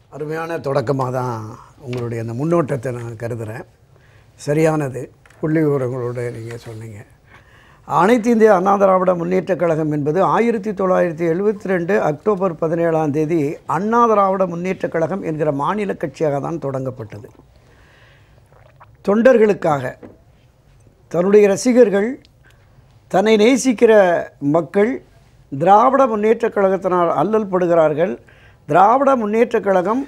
அருமையான தொடக்கமாக தான் உங்களுடைய அந்த முன்னோட்டத்தை நான் கருதுகிறேன் சரியானது புள்ளி விவரங்களோடு நீங்கள் சொன்னீங்க அனைத்து இந்திய அண்ணா திராவிட முன்னேற்றக் கழகம் என்பது ஆயிரத்தி தொள்ளாயிரத்தி எழுபத்தி ரெண்டு அக்டோபர் பதினேழாம் தேதி அண்ணா திராவிட முன்னேற்றக் கழகம் என்கிற மாநில கட்சியாக தான் தொடங்கப்பட்டது தொண்டர்களுக்காக தன்னுடைய ரசிகர்கள் தன்னை நேசிக்கிற மக்கள் திராவிட முன்னேற்றக் கழகத்தினால் அல்லல் படுகிறார்கள் திராவிட முன்னேற்றக் கழகம்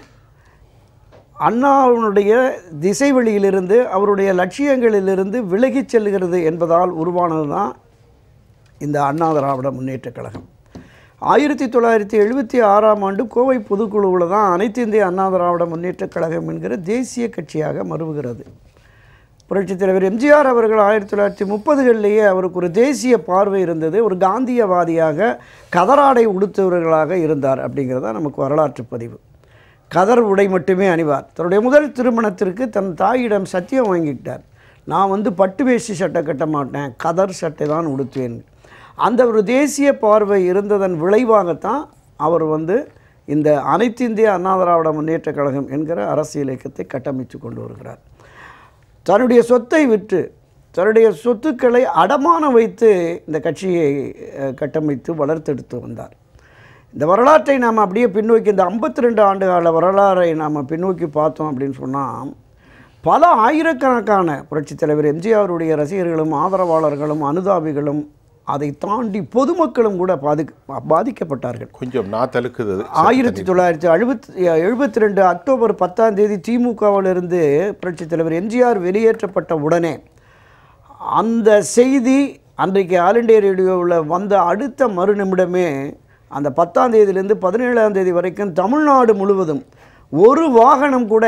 அண்ணாவினுடைய திசை வழியிலிருந்து அவருடைய லட்சியங்களிலிருந்து விலகிச் செல்கிறது என்பதால் உருவானது தான் இந்த அண்ணா திராவிட முன்னேற்றக் கழகம் ஆயிரத்தி தொள்ளாயிரத்தி எழுபத்தி ஆறாம் ஆண்டு கோவை பொதுக்குழுவில் தான் அனைத்து இந்திய அண்ணா திராவிட முன்னேற்றக் கழகம் என்கிற தேசிய கட்சியாக மறுவுகிறது புரட்சித் தலைவர் எம்ஜிஆர் அவர்கள் ஆயிரத்தி தொள்ளாயிரத்தி முப்பதுகளிலேயே அவருக்கு ஒரு தேசிய பார்வை இருந்தது ஒரு காந்தியவாதியாக கதராடை உடுத்தவர்களாக இருந்தார் அப்படிங்கிறது தான் நமக்கு வரலாற்று பதிவு கதர் உடை மட்டுமே அணிவார் தன்னுடைய முதல் திருமணத்திற்கு தன் தாயிடம் சத்தியம் வாங்கிக்கிட்டார் நான் வந்து பட்டு வேஷ்டி சட்டை கட்ட மாட்டேன் கதர் சட்டை தான் உடுத்துவேன் அந்த ஒரு தேசிய பார்வை இருந்ததன் விளைவாகத்தான் அவர் வந்து இந்த அனைத்து இந்திய அண்ணா திராவிட முன்னேற்றக் கழகம் என்கிற அரசியல் இயக்கத்தை கட்டமைத்து கொண்டு வருகிறார் தன்னுடைய சொத்தை விற்று தன்னுடைய சொத்துக்களை அடமான வைத்து இந்த கட்சியை அஹ், கட்டமைத்து வளர்த்தெடுத்து வந்தார் இந்த வரலாற்றை நாம் அப்படியே பின்னோக்கி இந்த ஐம்பத்தி ரெண்டு ஆண்டு கால வரலாறை நாம் பின்னோக்கி பார்த்தோம் அப்படின்னு சொன்னால் பல ஆயிரக்கணக்கான புரட்சித் தலைவர் எம்ஜிஆருடைய ரசிகர்களும் ஆதரவாளர்களும் அனுதாபிகளும் அதை தாண்டி பொதுமக்களும் கூட பாதிக் பாதிக்கப்பட்டார்கள் கொஞ்சம் நான் தழுக்குது அது. ஆயிரத்தி தொள்ளாயிரத்தி எழுபத்தி எழுபத்தி ரெண்டு அக்டோபர் பத்தாம் தேதி திமுகவிலிருந்து புரட்சித் தலைவர் எம்ஜிஆர் வெளியேற்றப்பட்ட உடனே அந்த செய்தி அன்றைக்கு ஆல் இண்டியா ரேடியோவில் வந்த அடுத்த மறுநிமிடமே அந்த பத்தாம் தேதியிலேருந்து பதினேழாம் தேதி வரைக்கும் தமிழ்நாடு முழுவதும் ஒரு வாகனம் கூட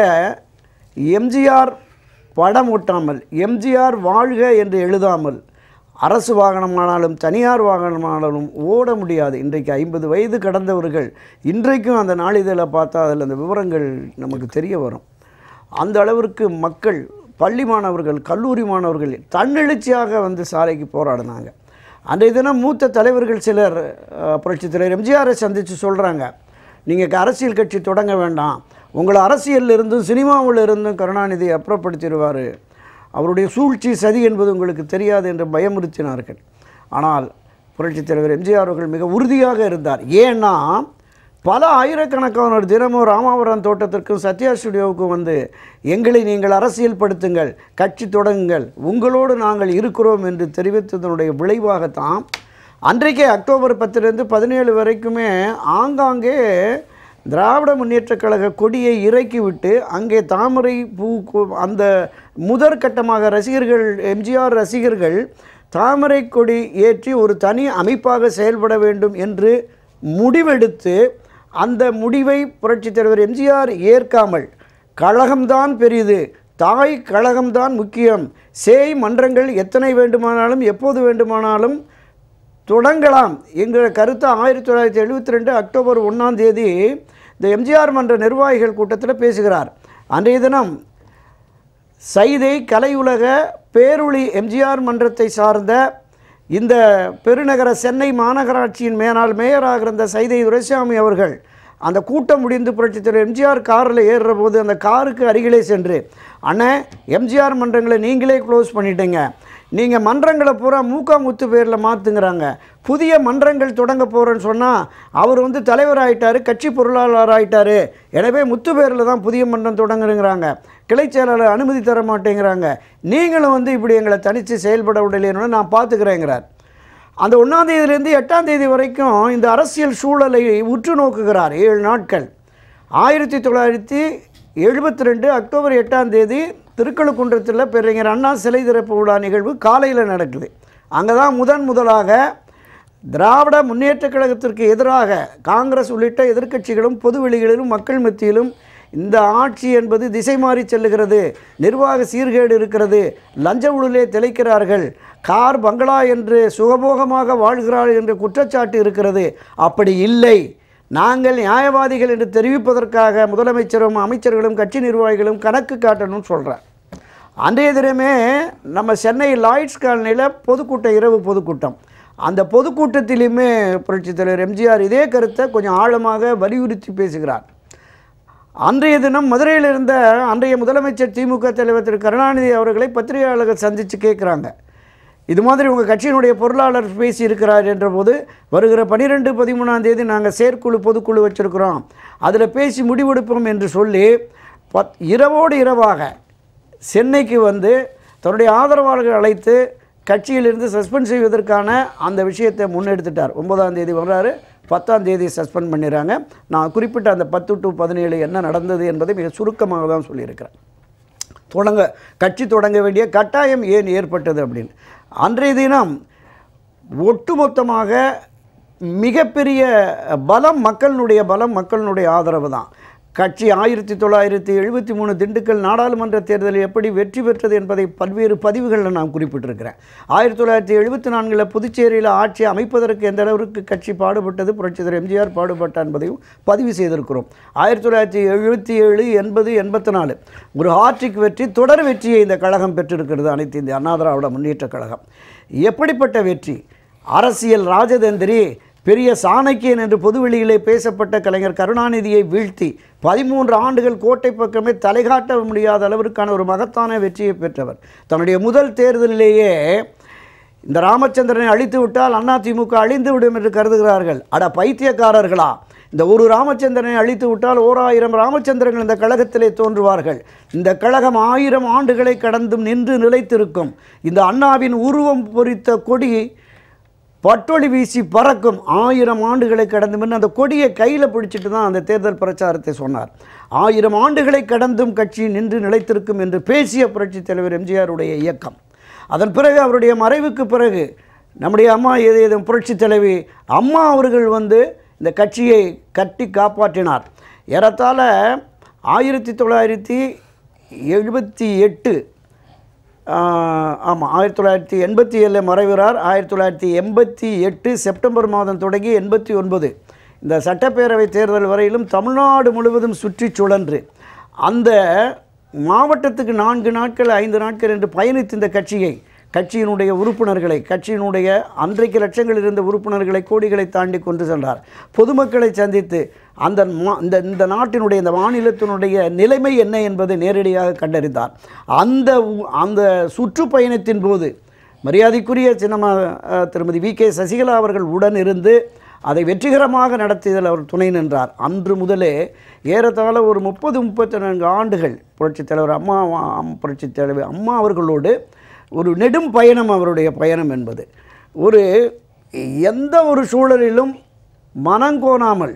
எம்ஜிஆர் படம் ஒட்டாமல் எம்ஜிஆர் வாழ்க என்று எழுதாமல் அரசு வாகனமானாலும் தனியார் வாகனமானாலும் ஓட முடியாது இன்றைக்கு ஐம்பது வயது கடந்தவர்கள் இன்றைக்கும் அந்த நாளிதழை பார்த்தா அதில் அந்த விவரங்கள் நமக்கு தெரிய வரும் அந்த அளவிற்கு மக்கள் பள்ளி மாணவர்கள் கல்லூரி மாணவர்கள் தன்னெழுச்சியாக வந்து சாலைக்கு போராடினாங்க அன்றைய தினம் மூத்த தலைவர்கள் சிலர் அஹ், புரட்சித் தலைவர் எம்ஜிஆரை சந்தித்து சொல்கிறாங்க நீங்கள் அரசியல் கட்சி தொடங்க வேண்டாம் உங்களை அரசியலில் இருந்தும் சினிமாவில் இருந்தும் கருணாநிதி அப்புறப்படுத்திடுவார் அவருடைய சூழ்ச்சி சதி என்பது உங்களுக்கு தெரியாது என்று பயமுறுத்தினார்கள் ஆனால் புரட்சித் தலைவர் எம்ஜிஆர் அவர்கள் மிக உறுதியாக இருந்தார் ஏன்னா பல ஆயிரக்கணக்கானோர் தினமும் ராமாவரம் தோட்டத்திற்கும் சத்யா ஸ்டுடியோவுக்கும் வந்து எங்களை நீங்கள் அரசியல்படுத்துங்கள் கட்சி தொடங்குங்கள் உங்களோடு நாங்கள் இருக்கிறோம் என்று தெரிவித்ததனுடைய விளைவாகத்தான் அன்றைக்கே அக்டோபர் பத்திலிருந்து பதினேழு வரைக்குமே ஆங்காங்கே திராவிட முன்னேற்றக் கழக கொடியை இறக்கிவிட்டு அங்கே தாமரை பூ கு- அந்த முதற்கட்டமாக ரசிகர்கள் எம்ஜிஆர் ரசிகர்கள் தாமரை கொடி ஏற்றி ஒரு தனி அமைப்பாக செயல்பட வேண்டும் என்று முடிவெடுத்து அந்த முடிவை புரட்சித் தலைவர் எம்ஜிஆர் ஏற்காமல் கழகம்தான் பெரிது தாய் கழகம்தான் முக்கியம் சேய் மன்றங்கள் எத்தனை வேண்டுமானாலும் எப்போது வேண்டுமானாலும் தொடங்கலாம் என்கிற கருத்தை ஆயிரத்தி தொள்ளாயிரத்தி எழுபத்தி ரெண்டு அக்டோபர் ஒன்றாம் தேதி இந்த எம்ஜிஆர் மன்ற நிர்வாகிகள் கூட்டத்தில் பேசுகிறார் அன்றைய தினம் சைதை கலையுலக பேரொளி எம்ஜிஆர் மன்றத்தை சார்ந்த இந்த பெருநகர சென்னை மாநகராட்சியின் மேலாள் மேயராக இருந்த சைதை துரைசாமி அவர்கள் அந்த கூட்டம் முடிந்து புரட்சித் தலைவர் எம்ஜிஆர் காரில் ஏறுற போது அந்த காருக்கு அருகிலே சென்று அண்ணே எம்ஜிஆர் மன்றங்களை நீங்களே க்ளோஸ் பண்ணிட்டீங்க நீங்கள் மன்றங்களை பூரா மூக்காமுத்து பேரில் மாற்றுங்கிறாங்க புதிய மன்றங்கள் தொடங்க போகிறேன்னு சொன்னால் அவர் வந்து தலைவர் ஆயிட்டாரு கட்சி பொருளாளர் ஆயிட்டாரு எனவே முத்து பேரில் தான் புதிய மன்றம் தொடங்குறேங்கிறாங்க கிளைச் செயலாளர் அனுமதி தர மாட்டேங்கிறாங்க நீங்களும் வந்து இப்படி எங்களை தனித்து செயல்பட விடலைன்னு நான் பார்த்துக்கிறேங்கிறார் அந்த ஒன்றாம் தேதியிலேருந்து எட்டாம் தேதி வரைக்கும் இந்த அரசியல் சூழலை உற்று நோக்குகிறார் ஏழு நாட்கள் ஆயிரத்தி தொள்ளாயிரத்தி எழுபத்தி ரெண்டு அக்டோபர் எட்டாம் தேதி திருக்கழுக்குன்றத்தில் பெருஞர் அண்ணா சிலை திறப்பு விழா நிகழ்வு காலையில் நடக்குது அங்கே தான் முதன் முதலாக திராவிட முன்னேற்றக் கழகத்திற்கு எதிராக காங்கிரஸ் உள்ளிட்ட எதிர்க்கட்சிகளும் பொதுவெளிகளிலும் மக்கள் மத்தியிலும் இந்த ஆட்சி என்பது திசை மாறி செல்லுகிறது நிர்வாக சீர்கேடு இருக்கிறது லஞ்ச ஊழலே திளைக்கிறார்கள் கார் பங்களா என்று சுகபோகமாக வாழ்கிறார்கள் என்ற குற்றச்சாட்டு இருக்கிறது அப்படி இல்லை நாங்கள் நியாயவாதிகள் என்று தெரிவிப்பதற்காக முதலமைச்சரும் அமைச்சர்களும் கட்சி நிர்வாகிகளும் கணக்கு காட்டணும்னு சொல்கிறார் அன்றைய தினமே நம்ம சென்னை லாய்ட்ஸ் காலனியில் பொதுக்கூட்டம் இரவு பொதுக்கூட்டம் அந்த பொதுக்கூட்டத்திலையுமே புரட்சித் தலைவர் எம்ஜிஆர் இதே கருத்தை கொஞ்சம் ஆழமாக வலியுறுத்தி பேசுகிறார் அன்றைய தினம் மதுரையில் இருந்த அன்றைய முதலமைச்சர் திமுக தலைவர் திரு கருணாநிதி அவர்களை பத்திரிகையாளர்கள் சந்தித்து கேட்குறாங்க இது மாதிரி உங்கள் கட்சியினுடைய பொருளாளர் பேசியிருக்கிறார் என்ற போது வருகிற பன்னிரெண்டு பதிமூணாம் தேதி நாங்கள் செயற்குழு பொதுக்குழு வச்சுருக்கிறோம் அதில் பேசி முடிவெடுப்போம் என்று சொல்லி பத் இரவோடு இரவாக சென்னைக்கு வந்து தன்னுடைய ஆதரவாளர்கள் அழைத்து கட்சியிலிருந்து சஸ்பெண்ட் செய்வதற்கான அந்த விஷயத்தை முன்னெடுத்துட்டார் ஒன்பதாம் தேதி வர்றாரு பத்தாம் தேதி சஸ்பெண்ட் பண்ணிடுறாங்க நான் குறிப்பிட்ட அந்த பத்து டு பதினேழு என்ன நடந்தது என்பதை மிக சுருக்கமாக தான் சொல்லியிருக்கிறேன் தொடங்க கட்சி தொடங்க வேண்டிய கட்டாயம் ஏன் ஏற்பட்டது அப்படின்னு அன்றைய தினம் ஒட்டுமொத்தமாக மிகப்பெரிய பலம் மக்களினுடைய பலம் மக்களினுடைய ஆதரவு தான் கட்சி ஆயிரத்தி தொள்ளாயிரத்தி எழுபத்தி மூணு திண்டுக்கல் நாடாளுமன்ற தேர்தலில் எப்படி வெற்றி பெற்றது என்பதை பல்வேறு பதிவுகளில் நான் குறிப்பிட்டிருக்கிறேன் ஆயிரத்தி தொள்ளாயிரத்தி எழுபத்தி நான்கில் புதுச்சேரியில் ஆட்சி அமைப்பதற்கு எந்த அளவிற்கு கட்சி பாடுபட்டது புரட்சிதர் எம்ஜிஆர் பாடுபட்டார் என்பதையும் பதிவு செய்திருக்கிறோம் ஆயிரத்தி தொள்ளாயிரத்தி எழுபத்தி ஏழு எண்பது எண்பத்தி நாலு ஒரு ஹாட்ரிக் வெற்றி தொடர் வெற்றியை இந்த கழகம் பெற்றிருக்கிறது அனைத்து இந்திய அண்ணா திராவிட முன்னேற்ற கழகம் எப்படிப்பட்ட வெற்றி அரசியல் ராஜதந்திரி பெரிய சாணக்கியன் என்று பொதுவெளியிலே பேசப்பட்ட கலைஞர் கருணாநிதியை வீழ்த்தி பதிமூன்று ஆண்டுகள் கோட்டை பக்கமே தலைகாட்ட முடியாத அளவிற்கான ஒரு மகத்தான வெற்றியை பெற்றவர் தன்னுடைய முதல் தேர்தலிலேயே இந்த ராமச்சந்திரனை அழித்து விட்டால் அதிமுக அழிந்து விடும் என்று கருதுகிறார்கள் அட பைத்தியக்காரர்களா இந்த ஒரு ராமச்சந்திரனை அழித்து விட்டால் ஓர் ஆயிரம் ராமச்சந்திரங்கள் இந்த கழகத்திலே தோன்றுவார்கள் இந்த கழகம் ஆயிரம் ஆண்டுகளை கடந்தும் நின்று நிலைத்திருக்கும் இந்த அண்ணாவின் உருவம் பொறித்த கொடி பட்டொளி வீசி பறக்கும் ஆயிரம் ஆண்டுகளை கடந்து முன்ன அந்த கொடியை கையில் பிடிச்சிட்டு தான் அந்த தேர்தல் பிரச்சாரத்தை சொன்னார் ஆயிரம் ஆண்டுகளை கடந்தும் கட்சி நின்று நிலைத்திருக்கும் என்று பேசிய புரட்சித் தலைவர் எம்ஜிஆருடைய இயக்கம் அதன் பிறகு அவருடைய மறைவுக்கு பிறகு நம்முடைய அம்மா ஏதேது புரட்சித் தலைவி அம்மா அவர்கள் வந்து இந்த கட்சியை கட்டி காப்பாற்றினார் ஏறத்தாழ ஆயிரத்தி தொள்ளாயிரத்தி எழுபத்தி எட்டு ஆமாம் ஆயிரத்தி தொள்ளாயிரத்தி எண்பத்தி ஏழில் மறைவுறார் ஆயிரத்தி தொள்ளாயிரத்தி எண்பத்தி எட்டு செப்டம்பர் மாதம் தொடங்கி எண்பத்தி ஒன்பது இந்த சட்டப்பேரவை தேர்தல் வரையிலும் தமிழ்நாடு முழுவதும் சுற்றி சுழன்று அந்த மாவட்டத்துக்கு நான்கு நாட்கள் ஐந்து நாட்கள் என்று பயணித்த இந்த கட்சியை கட்சியினுடைய உறுப்பினர்களை கட்சியினுடைய அன்றைக்கு லட்சங்கள் இருந்த உறுப்பினர்களை கோடிகளை தாண்டி கொண்டு சென்றார் பொதுமக்களை சந்தித்து அந்த மா இந்த இந்த நாட்டினுடைய இந்த மாநிலத்தினுடைய நிலைமை என்ன என்பதை நேரடியாக கண்டறிந்தார் அந்த உ- அந்த சுற்றுப்பயணத்தின் போது மரியாதைக்குரிய சின்னம்மா அஹ், திருமதி வி கே சசிகலா அவர்கள் உடன் இருந்து அதை வெற்றிகரமாக நடத்தியதில் அவர் துணை நின்றார் அன்று முதலே ஏறத்தாழ ஒரு முப்பது முப்பத்தி நான்கு ஆண்டுகள் புரட்சித் தலைவர் அம்மா அம்- புரட்சித் தலைவர் அம்மா அவர்களோடு ஒரு நெடும் பயணம் அவருடைய பயணம் என்பது ஒரு எந்த ஒரு சூழலிலும் மனங்கோணாமல்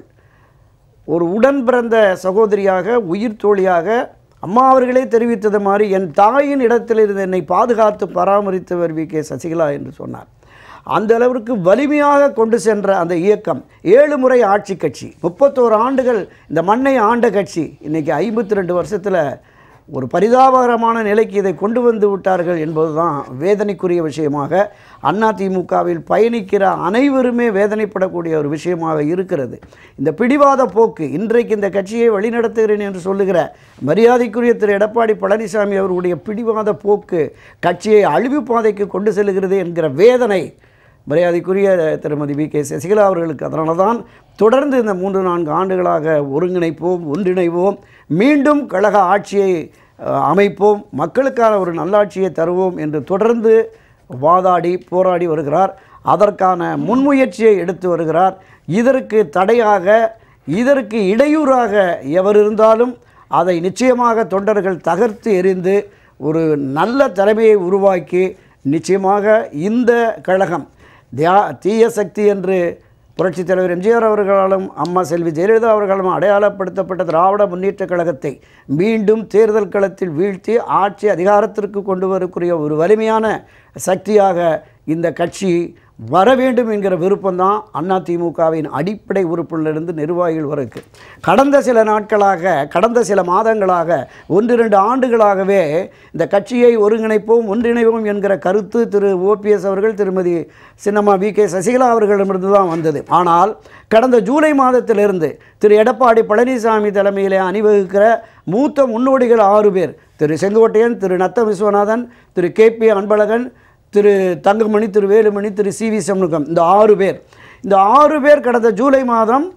ஒரு உடன் பிறந்த சகோதரியாக உயிர் தோழியாக அம்மா அவர்களே தெரிவித்தது மாதிரி என் தாயின் இடத்திலிருந்து என்னை பாதுகாத்து பராமரித்தவர் வி கே சசிகலா என்று சொன்னார் அந்த அளவிற்கு வலிமையாக கொண்டு சென்ற அந்த இயக்கம் ஏழு முறை ஆட்சி கட்சி முப்பத்தோரு ஆண்டுகள் இந்த மண்ணை ஆண்ட கட்சி இன்றைக்கி ஐம்பத்தி ரெண்டு வருஷத்தில் ஒரு பரிதாபகரமான நிலைக்கு இதை கொண்டு வந்து விட்டார்கள் என்பதுதான் வேதனைக்குரிய விஷயமாக அதிமுகவில் பயணிக்கிற அனைவருமே வேதனைப்படக்கூடிய ஒரு விஷயமாக இருக்கிறது இந்த பிடிவாத போக்கு இன்றைக்கு இந்த கட்சியை வழிநடத்துகிறேன் என்று சொல்லுகிற மரியாதைக்குரிய திரு எடப்பாடி பழனிசாமி அவர்களுடைய பிடிவாத போக்கு கட்சியை அழிவு பாதைக்கு கொண்டு செல்கிறது என்கிற வேதனை மரியாதைக்குரிய திருமதி வி கே சசிகலா அவர்களுக்கு அதனால தான் தொடர்ந்து இந்த மூன்று நான்கு ஆண்டுகளாக ஒருங்கிணைப்போம் ஒன்றிணைவோம் மீண்டும் கழக ஆட்சியை அஹ், அமைப்போம் மக்களுக்கான ஒரு நல்லாட்சியை தருவோம் என்று தொடர்ந்து வாதாடி போராடி வருகிறார் அதற்கான முன்முயற்சியை எடுத்து வருகிறார் இதற்கு தடையாக இதற்கு இடையூறாக எவர் இருந்தாலும் அதை நிச்சயமாக தொண்டர்கள் தகர்த்து எறிந்து ஒரு நல்ல தலைமையை உருவாக்கி நிச்சயமாக இந்த கழகம் தியா தீய சக்தி என்று புரட்சித் தலைவர் எம்ஜிஆர் அவர்களாலும் அம்மா செல்வி ஜெயலலிதா அவர்களும் அடையாளப்படுத்தப்பட்ட திராவிட முன்னேற்றக் கழகத்தை மீண்டும் தேர்தல் களத்தில் வீழ்த்தி ஆட்சி அதிகாரத்திற்கு கொண்டு வரக்கூடிய ஒரு வலிமையான சக்தியாக இந்த கட்சி வர வேண்டும் என்கிற விருப்பம்தான் அதிமுகவின் அடிப்படை உறுப்பிலிருந்து நிர்வாகிகள் வரைக்கும் கடந்த சில நாட்களாக கடந்த சில மாதங்களாக ஒன்று ரெண்டு ஆண்டுகளாகவே இந்த கட்சியை ஒருங்கிணைப்போம் ஒன்றிணைவோம் என்கிற கருத்து திரு ஓபிஎஸ் அவர்கள் திருமதி சின்னம்மா வி கே சசிகலா அவர்களிடமிருந்து தான் வந்தது ஆனால் கடந்த ஜூலை மாதத்திலிருந்து திரு எடப்பாடி பழனிசாமி தலைமையிலே அணிவகுக்கிற மூத்த முன்னோடிகள் ஆறு பேர் Thiru Sengottaiyan Thiru Natha Viswanathan Thiru K P Anbazhagan Thiru Thangamani Thiru Velumani Thiru C V Shanmugam இந்த ஆறு பேர் இந்த ஆறு பேர் கடந்த ஜூலை மாதம்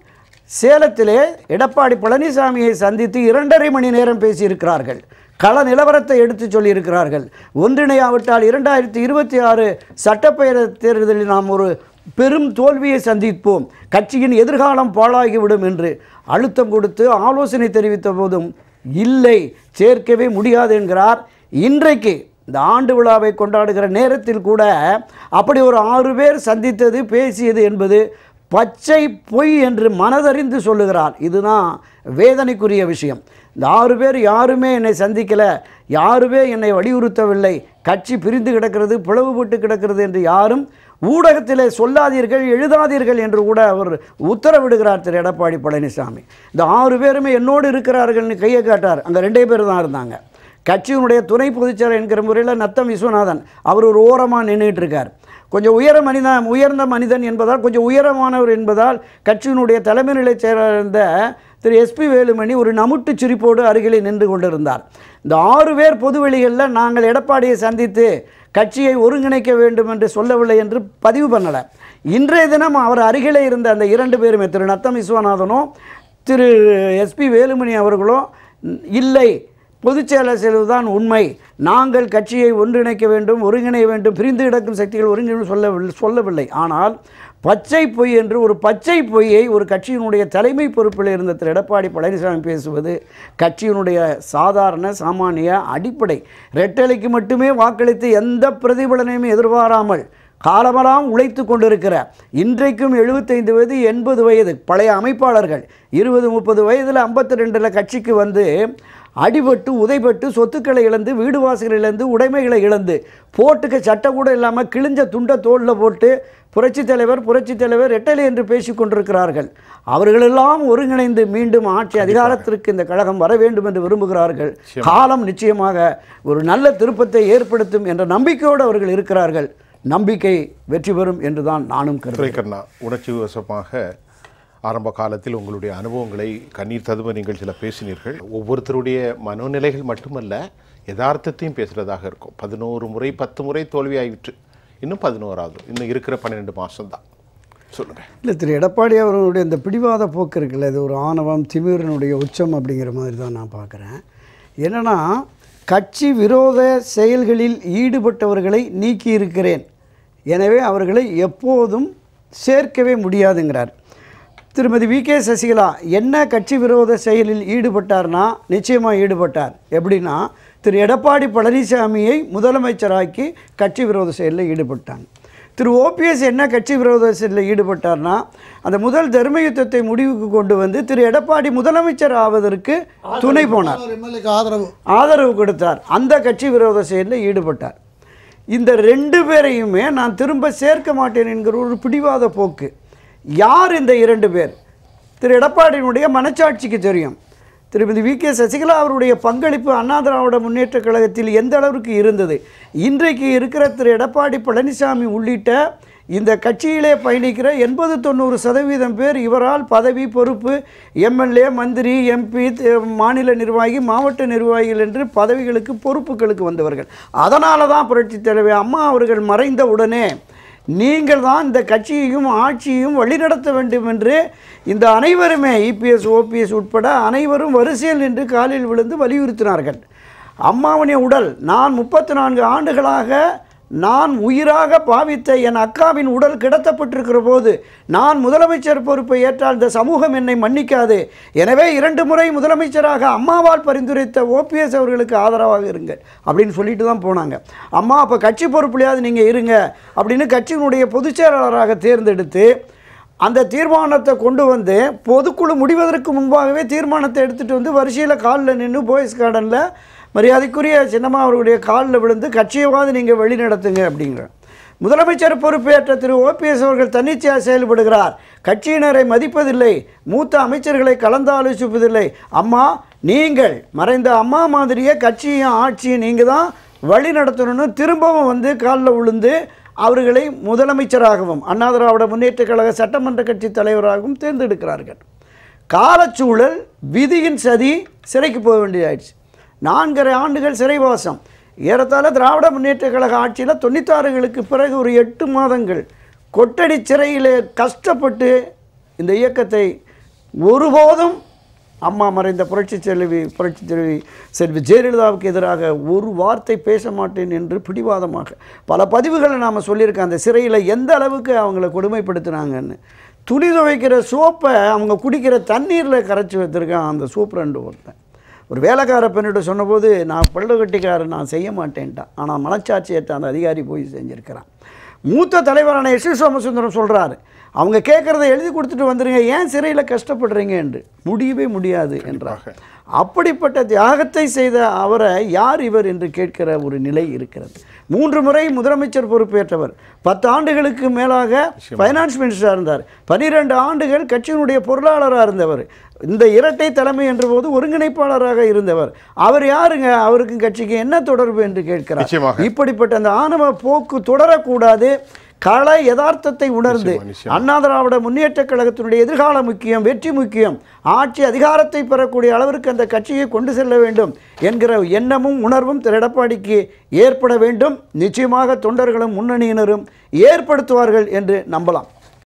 சேலத்திலே எடப்பாடி பழனிசாமியை சந்தித்து இரண்டரை மணி நேரம் பேசியிருக்கிறார்கள் கள நிலவரத்தை எடுத்து சொல்லியிருக்கிறார்கள் ஒன்றிணையாவிட்டால் இரண்டாயிரத்தி இருபத்தி ஆறு சட்டப்பேரவை தேர்தலில் நாம் ஒரு பெரும் தோல்வியை சந்திப்போம் கட்சியின் எதிர்காலம் பாழாகிவிடும் என்று அழுத்தம் கொடுத்து ஆலோசனை தெரிவித்த போதும் இல்லை சேர்க்கவே முடியாது என்கிறார் இன்றைக்கு இந்த ஆண்டு விழாவை கொண்டாடுகிற நேரத்தில் கூட அப்படி ஒரு ஆறு பேர் சந்தித்தது பேசியது என்பது பச்சை பொய் என்று மனதறிந்து சொல்லுகிறார் இதுதான் வேதனைக்குரிய விஷயம் இந்த ஆறு பேர் யாருமே என்னை சந்திக்கலை யாருமே என்னை வலியுறுத்தவில்லை கட்சி பிரிந்து கிடக்கிறது பிளவுபட்டு கிடக்கிறது என்று யாரும் ஊடகத்திலே சொல்லாதீர்கள் எழுதாதீர்கள் என்று கூட அவர் உத்தரவிடுகிறார் திரு எடப்பாடி பழனிசாமி இந்த ஆறு பேருமே என்னோடு இருக்கிறார்கள்னு கையை காட்டார் அங்கே ரெண்டே பேர் தான் இருந்தாங்க கட்சியினுடைய துணை பொதுச்செயலர் என்கிற முறையில் நத்தம் விஸ்வநாதன் அவர் ஒரு ஓரமாக நின்றுட்டு இருக்கார் கொஞ்சம் உயர மனிதன் உயர்ந்த மனிதன் என்பதால் கொஞ்சம் உயரமானவர் என்பதால் கட்சியினுடைய தலைமை நிலை செயலர் இருந்த திரு எஸ்பி வேலுமணி ஒரு நமுட்டு சிரிப்போடு அருகிலே நின்று கொண்டிருந்தார் இந்த ஆறு பேர் பொதுவெளிகளில் நாங்கள் எடப்பாடியை சந்தித்து கட்சியை ஒருங்கிணைக்க வேண்டும் என்று சொல்லவில்லை என்று பதிவு பண்ணலை இன்றைய தினம் அவர் அருகிலே இருந்த அந்த இரண்டு பேருமே திரு நத்தம் விஸ்வநாதனும் திரு எஸ்பி வேலுமணி அவர்களும் இல்லை பொதுச் செயலர் செல்வதுதான் உண்மை நாங்கள் கட்சியை ஒன்றிணைக்க வேண்டும் ஒருங்கிணைய வேண்டும் பிரிந்து கிடக்கும் சக்திகள் ஒருங்கிணை சொல்லவில்லை சொல்லவில்லை ஆனால் பச்சை பொய் என்று ஒரு பச்சை பொய்யை ஒரு கட்சியினுடைய தலைமை பொறுப்பில் இருந்த திரு எடப்பாடி பழனிசாமி பேசுவது கட்சியினுடைய சாதாரண சாமானிய அடிப்படை ரெட்டலைக்கு மட்டுமே வாக்களித்து எந்த பிரதிபலனையும் எதிர்பாராமல் காலமெல்லாம் உழைத்து கொண்டிருக்கிற இன்றைக்கும் எழுபத்தைந்து வயது எண்பது வயது பழைய அமைப்பாளர்கள் இருபது முப்பது வயதில் ஐம்பத்தி ரெண்டில் கட்சிக்கு வந்து அடிபட்டு உதைபட்டு சொத்துக்களை இழந்து வீடு வாசல்களை இழந்து உடைமைகளை இழந்து போட்டுக்க சட்டை கூட இல்லாமல் கிழிஞ்ச துண்டை தோளில் போட்டு புரட்சித் தலைவர் புரட்சித் தலைவர் எட்டலை என்று பேசிக் கொண்டிருக்கிறார்கள் அவர்களெல்லாம் ஒருங்கிணைந்து மீண்டும் ஆட்சி அதிகாரத்திற்கு இந்த கழகம் வர வேண்டும் என்று விரும்புகிறார்கள் காலம் நிச்சயமாக ஒரு நல்ல திருப்பத்தை ஏற்படுத்தும் என்ற நம்பிக்கையோடு அவர்கள் இருக்கிறார்கள் நம்பிக்கை வெற்றி பெறும் என்றுதான் நானும் கருதுகிறேன் துரைக்கண்ணா உணர்ச்சி வசமாக ஆரம்ப காலத்தில் உங்களுடைய அனுபவங்களை கண்ணீர் ததும நீங்கள் சில பேசினீர்கள் ஒவ்வொருத்தருடைய மனோநிலைகள் மட்டுமல்ல யதார்த்தத்தையும் பேசுகிறதாக இருக்கும் பதினோரு முறை பத்து முறை தோல்வியாயிற்று இன்னும் பதினோராவது இன்னும் இருக்கிற பன்னிரெண்டு மாதம்தான் சொல்லுங்கள் இல்லை திரு எடப்பாடி அவர்களுடைய இந்த பிடிவாத போக்கு இருக்குல்ல இது ஒரு ஆணவம் திமிரனுடைய உச்சம் அப்படிங்கிற மாதிரி தான் நான் பார்க்குறேன் என்னன்னா கட்சி விரோத செயல்களில் ஈடுபட்டவர்களை நீக்கி இருக்கிறேன் எனவே அவர்களை எப்போதும் சேர்க்கவே முடியாதுங்கிறார் திருமதி வி கே சசிகலா என்ன கட்சி விரோத செயலில் ஈடுபட்டார்னா நிச்சயமாக ஈடுபட்டார் எப்படின்னா திரு எடப்பாடி பழனிசாமியை முதலமைச்சராக்கி கட்சி விரோத செயலில் ஈடுபட்டாங்க திரு ஓபிஎஸ் என்ன கட்சி விரோத செயலில் ஈடுபட்டார்னா அந்த முதல் தர்ம யுத்தத்தை முடிவுக்கு கொண்டு வந்து திரு எடப்பாடி முதலமைச்சர் ஆவதற்கு துணை போனார் எம்எல்ஏக்கு ஆதரவு ஆதரவு கொடுத்தார் அந்த கட்சி விரோத செயலில் ஈடுபட்டார் இந்த ரெண்டு பேரையுமே நான் திரும்ப சேர்க்க மாட்டேன் என்கிற ஒரு பிடிவாத போக்கு யார் இந்த இரண்டு பேர் திரு எடப்பாடியினுடைய மனச்சாட்சிக்கு தெரியும் திருமதி வி கே சசிகலா அவருடைய பங்களிப்பு அண்ணா திராவிட முன்னேற்றக் கழகத்தில் எந்த அளவிற்கு இருந்தது இன்றைக்கு இருக்கிற திரு எடப்பாடி பழனிசாமி உள்ளிட்ட இந்த கட்சியிலே பயணிக்கிற எண்பது தொண்ணூறு சதவீதம் பேர் இவரால் பதவி பொறுப்பு எம்எல்ஏ மந்திரி எம்பி மாநில நிர்வாகி மாவட்ட நிர்வாகிகள் என்று பதவிகளுக்கு பொறுப்புகளுக்கு வந்தவர்கள் அதனால தான் புரட்சித் தலைவர் அம்மா அவர்கள் மறைந்த உடனே நீங்கள் தான் இந்த கட்சியையும் ஆட்சியையும் வழிநடத்த வேண்டும் என்று இந்த அனைவருமே இபிஎஸ் ஓபிஎஸ் உட்பட அனைவரும் வரிசையில் நின்று காலில் விழுந்து வலியுறுத்தினார்கள் அம்மாவுடைய உடல் நான் முப்பத்தி நான்கு ஆண்டுகளாக நான் உயிராக பாவித்த என் அக்காவின் உடல் கிடத்தப்பட்டிருக்கிற போது நான் முதலமைச்சர் பொறுப்பை ஏற்றால் இந்த சமூகம் என்னை மன்னிக்காது எனவே இரண்டு முறை முதலமைச்சராக அம்மாவால் பரிந்துரைத்த ஓபிஎஸ் அவர்களுக்கு ஆதரவாக இருங்க அப்படின்னு சொல்லிட்டு தான் போனாங்க அம்மா அப்போ கட்சி பொறுப்புலையாவது நீங்கள் இருங்க அப்படின்னு கட்சியினுடைய பொதுச் செயலாளராக தேர்ந்தெடுத்து அந்த தீர்மானத்தை கொண்டு வந்து பொதுக்குழு முடிவதற்கு முன்பாகவே தீர்மானத்தை எடுத்துகிட்டு வந்து வரிசையில் காலில் நின்று போயஸ் கார்டனில் மரியாதைக்குரிய சின்னம்மா அவர்களுடைய காலில் விழுந்து கட்சியவாது நீங்கள் வழி நடத்துங்க அப்படிங்கிற முதலமைச்சர் பொறுப்பேற்ற திரு ஓபிஎஸ் அவர்கள் தன்னிச்சையாக செயல்படுகிறார் கட்சியினரை மதிப்பதில்லை மூத்த அமைச்சர்களை கலந்து ஆலோசிப்பதில்லை அம்மா நீங்கள் மறைந்த அம்மா மாதிரியே கட்சியும் ஆட்சியும் நீங்கள் தான் வழி நடத்தணும்னு திரும்பவும் வந்து காலில் விழுந்து அவர்களை முதலமைச்சராகவும் அண்ணா திராவிட முன்னேற்ற கழக சட்டமன்ற கட்சி தலைவராகவும் தேர்ந்தெடுக்கிறார்கள் காலச்சூழல் விதியின் சதி சிறைக்கு போக வேண்டியதாயிடுச்சு நான்கரை ஆண்டுகள் சிறைவாசம் ஏறத்தாழ திராவிட முன்னேற்ற கழக ஆட்சியில் தொண்ணூத்தாறுகளுக்கு பிறகு ஒரு எட்டு மாதங்கள் கொட்டடி சிறையில் கஷ்டப்பட்டு இந்த இயக்கத்தை ஒருபோதும் அம்மா மறைந்த புரட்சி செல்வி புரட்சி செல்வி செல்வி ஜெயலலிதாவுக்கு எதிராக ஒரு வார்த்தை பேச மாட்டேன் என்று பிடிவாதமாக பல பதிவுகளை நாம் சொல்லியிருக்கோம் அந்த சிறையில் எந்த அளவுக்கு அவங்கள கொடுமைப்படுத்துனாங்கன்னு துணி துவைக்கிற சோப்பை அவங்க குடிக்கிற தண்ணீரில் கரைச்சி வச்சுருக்கான் அந்த சூப்பரண்டு ஒருத்தன் ஒரு வேலைக்கார பெண்ணிட்ட சொன்னபோது நான் பள்ளுக்கட்டிக்காரன் நான் செய்ய மாட்டேன்ட்டான் ஆனால் மனச்சாட்சியற்ற அந்த அதிகாரி போய் செஞ்சுருக்கிறான் மூத்த தலைவரான எஸ் எஸ் சோமசுந்தரம் சொல்கிறாரு அவங்க கேட்குறத எழுதி கொடுத்துட்டு வந்துருங்க ஏன் சிறையில் கஷ்டப்படுறீங்க என்று முடியவே முடியாது என்றார் அப்படிப்பட்ட தியாகத்தை செய்த அவரை யார் இவர் என்று கேட்கிற ஒரு நிலை இருக்கிறது மூன்று முறை முதலமைச்சர் பொறுப்பேற்றவர் பத்து ஆண்டுகளுக்கு மேலாக ஃபைனான்ஸ் மினிஸ்டராக இருந்தார் பனிரெண்டு ஆண்டுகள் கட்சியினுடைய பொருளாளராக இருந்தவர் இந்த இரட்டை தலைமை என்ற போது ஒருங்கிணைப்பாளராக இருந்தவர் அவர் யாருங்க அவருக்கும் கட்சிக்கு என்ன தொடர்பு என்று கேட்கிறார் நிச்சயமாக. இப்படிப்பட்ட அந்த ஆணவ போக்கு தொடரக்கூடாது கள யதார்த்தத்தை உணர்ந்து நிச்சயமா, நிச்சயமா. அண்ணா திராவிட முன்னேற்ற கழகத்தினுடைய எதிர்காலம் முக்கியம் வெற்றி முக்கியம் ஆட்சி அதிகாரத்தை பெறக்கூடிய அளவிற்கு அந்த கட்சியை கொண்டு செல்ல வேண்டும் என்கிற எண்ணமும் உணர்வும் திரு எடப்பாடிக்கு ஏற்பட வேண்டும் நிச்சயமாக தொண்டர்களும் முன்னணியினரும் ஏற்படுத்துவார்கள் என்று நம்பலாம்